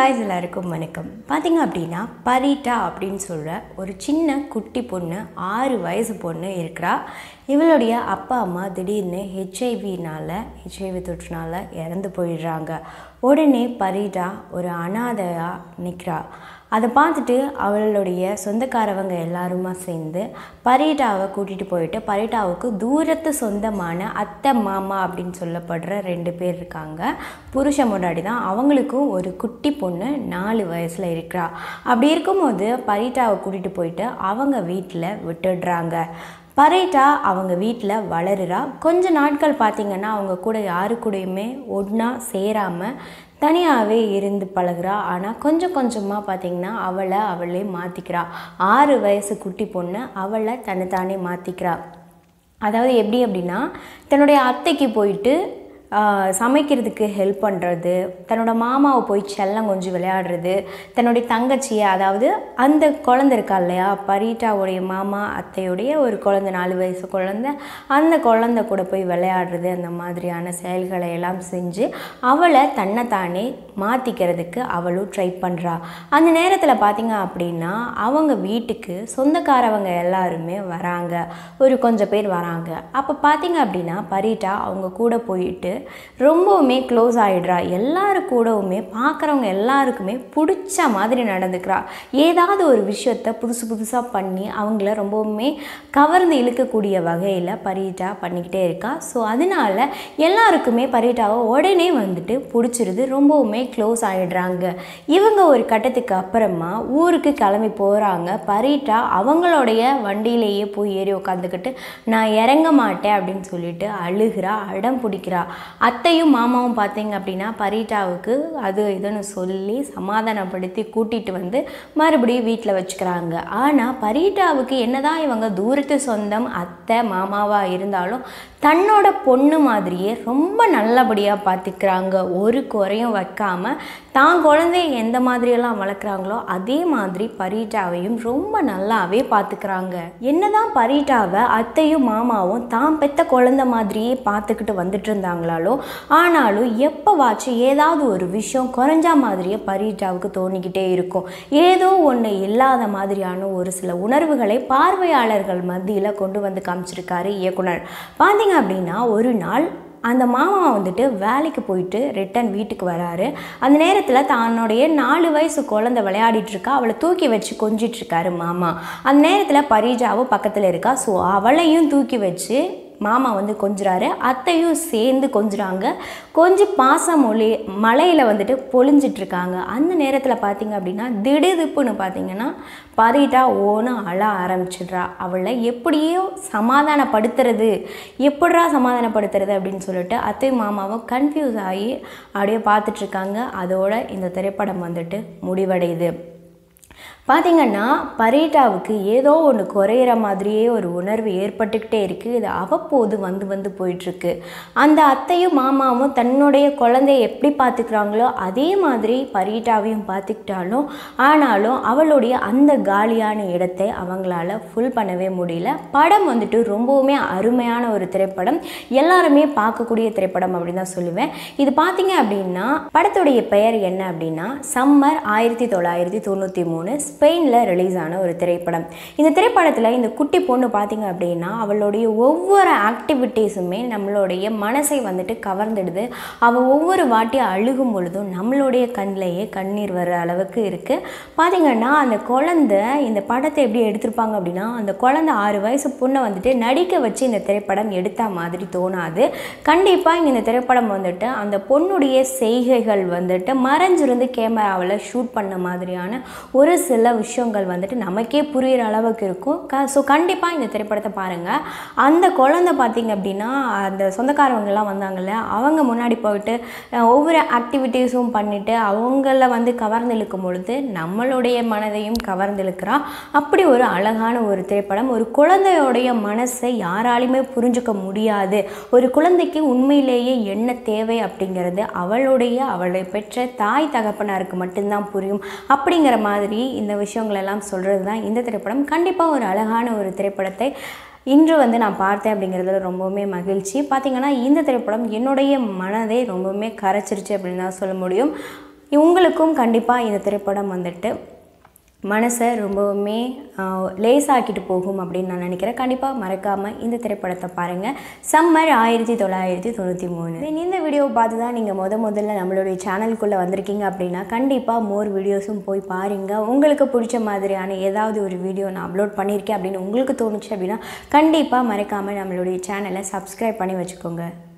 guys எல்லாருக்கும் வணக்கம் பார்த்தீங்க அப்படின்னா பரீட்டா அப்படின்னு சொல்கிற ஒரு சின்ன குட்டி பொண்ணு ஆறு வயசு பொண்ணு இருக்கிறா இவளுடைய அப்பா அம்மா திடீர்னு ஹெச்ஐவினால் ஹெச்ஐவி தொற்றுனால இறந்து போயிடுறாங்க உடனே பரீட்டா ஒரு அனாதையாக நிற்கிறா அதை பார்த்துட்டு அவளுடைய சொந்தக்காரவங்க எல்லாருமா சேர்ந்து பரீட்டாவை கூட்டிகிட்டு போயிட்டு பரீட்டாவுக்கு தூரத்து சொந்தமான அத்தை மாமா அப்படின்னு சொல்லப்படுற ரெண்டு பேர் இருக்காங்க புருஷ முன்னாடி தான் அவங்களுக்கும் ஒரு குட்டி பொண்ணு நாலு வயசில் இருக்கிறா அப்படி இருக்கும்போது பரீட்டாவை கூட்டிகிட்டு போயிட்டு அவங்க வீட்டில் விட்டுடுறாங்க பரேட்டா அவங்க வீட்டில் வளருறா கொஞ்ச நாட்கள் பார்த்திங்கன்னா அவங்க கூட யாரு கூடயுமே ஒன்றா சேராமல் தனியாகவே இருந்து பழகுறா ஆனால் கொஞ்சம் கொஞ்சமாக பார்த்திங்கன்னா அவளை அவளே மாற்றிக்கிறா ஆறு வயசு குட்டி பொண்ணு அவளை தன்னைத்தானே மாற்றிக்கிறா அதாவது எப்படி அப்படின்னா தன்னுடைய அத்தைக்கு போயிட்டு ஆஹ், சமைக்கிறதுக்கு ஹெல்ப் பண்ணுறது தன்னோட மாமாவை போய் செல்லம் கொஞ்சம் விளையாடுறது தன்னுடைய தங்கச்சியை அதாவது அந்த குழந்தை இருக்கா இல்லையா பரீட்டாவுடைய மாமா அத்தையுடைய ஒரு குழந்தை நாலு வயசு குழந்தை அந்த குழந்தை கூட போய் விளையாடுறது அந்த மாதிரியான செயல்களை எல்லாம் செஞ்சு அவளை தன்னைத்தானே மாற்றிக்கிறதுக்கு அவளும் ட்ரை பண்ணுறா அந்த நேரத்தில் பார்த்தீங்க அப்படின்னா அவங்க வீட்டுக்கு சொந்தக்காரவங்க எல்லாருமே வராங்க ஒரு கொஞ்சம் பேர் வராங்க அப்போ பார்த்தீங்க அப்படின்னா பரீட்டா அவங்க கூட போயிட்டு ரொம்பவுமே க்ளோஸ் ஆகிடுறா எல்லாரு கூடவுமே பார்க்குறவங்க எல்லாருக்குமே பிடிச்ச மாதிரி நடந்துக்கிறா ஏதாவது ஒரு விஷயத்த புதுசு புதுசாக பண்ணி அவங்கள ரொம்பவுமே கவர்ந்து இழுக்கக்கூடிய வகையில் பரீட்டா பண்ணிக்கிட்டே இருக்கா ஸோ அதனால எல்லாருக்குமே பரீட்டாவை உடனே வந்துட்டு பிடிச்சிருது ரொம்பவுமே க்ளோஸ் ஆகிடுறாங்க இவங்க ஒரு கட்டத்துக்கு அப்புறமா ஊருக்கு கிளம்பி போகிறாங்க பரீட்டா அவங்களுடைய வண்டியிலேயே போய் ஏறி உட்காந்துக்கிட்டு நான் இறங்க மாட்டேன் அப்படின்னு சொல்லிட்டு அழுகிறா அடம் பிடிக்கிறா அத்தையும் மாமாவும் பார்த்தீங்க அப்படின்னா பரீட்டாவுக்கு அது இதுன்னு சொல்லி சமாதானப்படுத்தி கூட்டிகிட்டு வந்து மறுபடியும் வீட்டில் வச்சுக்கிறாங்க ஆனால் பரீட்டாவுக்கு என்னதான் இவங்க தூரத்து சொந்தம் அத்தை மாமாவாக இருந்தாலும் தன்னோட பொண்ணு மாதிரியே ரொம்ப நல்லபடியாக பார்த்துக்கிறாங்க ஒரு குறையும் வைக்காம தான் குழந்தைய எந்த மாதிரியெல்லாம் வளர்க்குறாங்களோ அதே மாதிரி பரீட்டாவையும் ரொம்ப நல்லாவே பார்த்துக்கிறாங்க என்னதான் பரீட்டாவை அத்தையும் மாமாவும் தான் பெத்த குழந்தை மாதிரியே பார்த்துக்கிட்டு வந்துட்டு இருந்தாங்களாலோ ஆனாலும் எப்போவாச்சும் ஏதாவது ஒரு விஷயம் குறைஞ்சா மாதிரியே பரீட்டாவுக்கு தோணிக்கிட்டே இருக்கும் ஏதோ ஒன்று இல்லாத மாதிரியான ஒரு சில உணர்வுகளை பார்வையாளர்கள் மத்தியில் கொண்டு வந்து காமிச்சிருக்காரு இயக்குனர் பார்த்தீங்க அப்படின்னா ஒரு நாள் அந்த மாமா வந்துட்டு வேலைக்கு போயிட்டு ரிட்டன் வீட்டுக்கு வராரு அந்த நேரத்தில் தன்னுடைய நாலு வயசு குழந்தை விளையாடிட்டு இருக்கா அவளை தூக்கி வச்சு கொஞ்சிட்டு இருக்காரு மாமா அந்த நேரத்தில் பரீஜாவும் பக்கத்தில் இருக்கா ஸோ அவளையும் தூக்கி வச்சு மாமா வந்து கொஞ்சுறாரு அத்தையும் சேர்ந்து கொஞ்சுறாங்க கொஞ்சம் பாச மொழி மலையில் வந்துட்டு பொழிஞ்சிட்டு இருக்காங்க அந்த நேரத்தில் பார்த்தீங்க அப்படின்னா திடுதிப்புன்னு பார்த்தீங்கன்னா பரீட்டா ஓன அழ ஆரம்பிச்சிடுறா அவளை எப்படியோ சமாதானப்படுத்துறது எப்படிரா சமாதானப்படுத்துறது அப்படின்னு சொல்லிட்டு அத்தை மாமாவும் கன்ஃபியூஸ் ஆகி அப்படியே பார்த்துட்ருக்காங்க அதோட இந்த திரைப்படம் வந்துட்டு முடிவடையுது பார்த்தீங்கன்னா பரீட்டாவுக்கு ஏதோ ஒன்று குறையிற மாதிரியே ஒரு உணர்வு ஏற்பட்டுக்கிட்டே இருக்குது இது அவ்வப்போது வந்து வந்து போயிட்டுருக்கு அந்த அத்தையும் மாமாவும் தன்னுடைய குழந்தைய எப்படி பார்த்துக்கிறாங்களோ அதே மாதிரி பரீட்டாவையும் பார்த்துக்கிட்டாலும் ஆனாலும் அவளுடைய அந்த காலியான இடத்தை அவங்களால ஃபுல் பண்ணவே முடியல படம் வந்துட்டு ரொம்பவுமே அருமையான ஒரு திரைப்படம் எல்லாருமே பார்க்கக்கூடிய திரைப்படம் அப்படின்னு தான் சொல்லுவேன் இது பார்த்தீங்க அப்படின்னா படத்துடைய பெயர் என்ன அப்படின்னா சம்மர் ஆயிரத்தி தொள்ளாயிரத்தி தொண்ணூற்றி மூணு ஸ்பெயினில் ரிலீஸ் ஆன ஒரு திரைப்படம் இந்த திரைப்படத்தில் இந்த குட்டி பொண்ணு பார்த்தீங்க அப்படின்னா அவளுடைய ஒவ்வொரு ஆக்டிவிட்டீஸுமே நம்மளுடைய மனசை வந்துட்டு கவர்ந்துடுது அவள் ஒவ்வொரு வாட்டி அழுகும் பொழுதும் நம்மளுடைய கண்ணிலேயே கண்ணீர் வர அளவுக்கு இருக்குது பார்த்தீங்கன்னா அந்த குழந்தை இந்த படத்தை எப்படி எடுத்திருப்பாங்க அப்படின்னா அந்த குழந்தை ஆறு வயசு பொண்ணை வந்துட்டு நடிக்க வச்சு இந்த திரைப்படம் எடுத்த மாதிரி தோணாது கண்டிப்பாக இந்த திரைப்படம் வந்துட்டு அந்த பொண்ணுடைய செய்கைகள் வந்துட்டு மறைஞ்சிருந்து கேமராவில் ஷூட் பண்ண மாதிரியான ஒரு சில விஷயங்கள் வந்துட்டு நமக்கே புரிகிற அளவுக்கு இருக்கும் க ஸோ கண்டிப்பாக இந்த திரைப்படத்தை பாருங்கள் அந்த குழந்தை பார்த்தீங்க அப்படின்னா அந்த சொந்தக்காரவங்கெல்லாம் வந்தாங்கல்ல அவங்க முன்னாடி போயிட்டு அஹ், ஒவ்வொரு ஆக்டிவிட்டீஸும் பண்ணிவிட்டு அவங்கள வந்து கவர்ந்து இழுக்கும் பொழுது நம்மளுடைய மனதையும் கவர்ந்து இழுக்கிறா அப்படி ஒரு அழகான ஒரு திரைப்படம் ஒரு குழந்தையோடைய மனசை யாராலையுமே புரிஞ்சுக்க முடியாது ஒரு குழந்தைக்கு உண்மையிலேயே என்ன தேவை அப்படிங்கிறது அவளுடைய அவளை பெற்ற தாய் தகப்பனாருக்கு மட்டும்தான் புரியும் அப்படிங்கிற மாதிரி இந்த விஷயங்கள் எல்லாம் சொல்கிறது தான் இந்த திரைப்படம் கண்டிப்பாக ஒரு அழகான ஒரு திரைப்படத்தை இன்று வந்து நான் பார்த்தேன் அப்படிங்கிறதுல ரொம்பவுமே மகிழ்ச்சி பார்த்திங்கன்னா இந்த திரைப்படம் என்னுடைய மனதை ரொம்பவுமே கரைச்சிருச்சு அப்படின்னு தான் சொல்ல முடியும் உங்களுக்கும் கண்டிப்பாக இந்த திரைப்படம் வந்துட்டு மனசை ரொம்பவுமே ஆஹ், லேசாக்கிட்டு போகும் அப்படின்னு நான் நினைக்கிறேன் கண்டிப்பாக மறக்காமல் இந்த திரைப்படத்தை பாருங்கள் சம்மர் ஆயிரத்தி தொள்ளாயிரத்தி தொண்ணூற்றி மூணு Then இந்த வீடியோவை பார்த்து தான் நீங்கள் முத முதல்ல நம்மளுடைய சேனலுக்குள்ளே வந்திருக்கீங்க அப்படின்னா கண்டிப்பாக மோர் வீடியோஸும் போய் பாருங்கள் உங்களுக்கு பிடிச்ச மாதிரியான ஏதாவது ஒரு வீடியோ நான் அப்லோட் பண்ணியிருக்கேன் அப்படின்னு உங்களுக்கு தோணுச்சு அப்படின்னா கண்டிப்பாக மறக்காமல் நம்மளுடைய சேனலை சப்ஸ்கிரைப் பண்ணி வச்சுக்கோங்க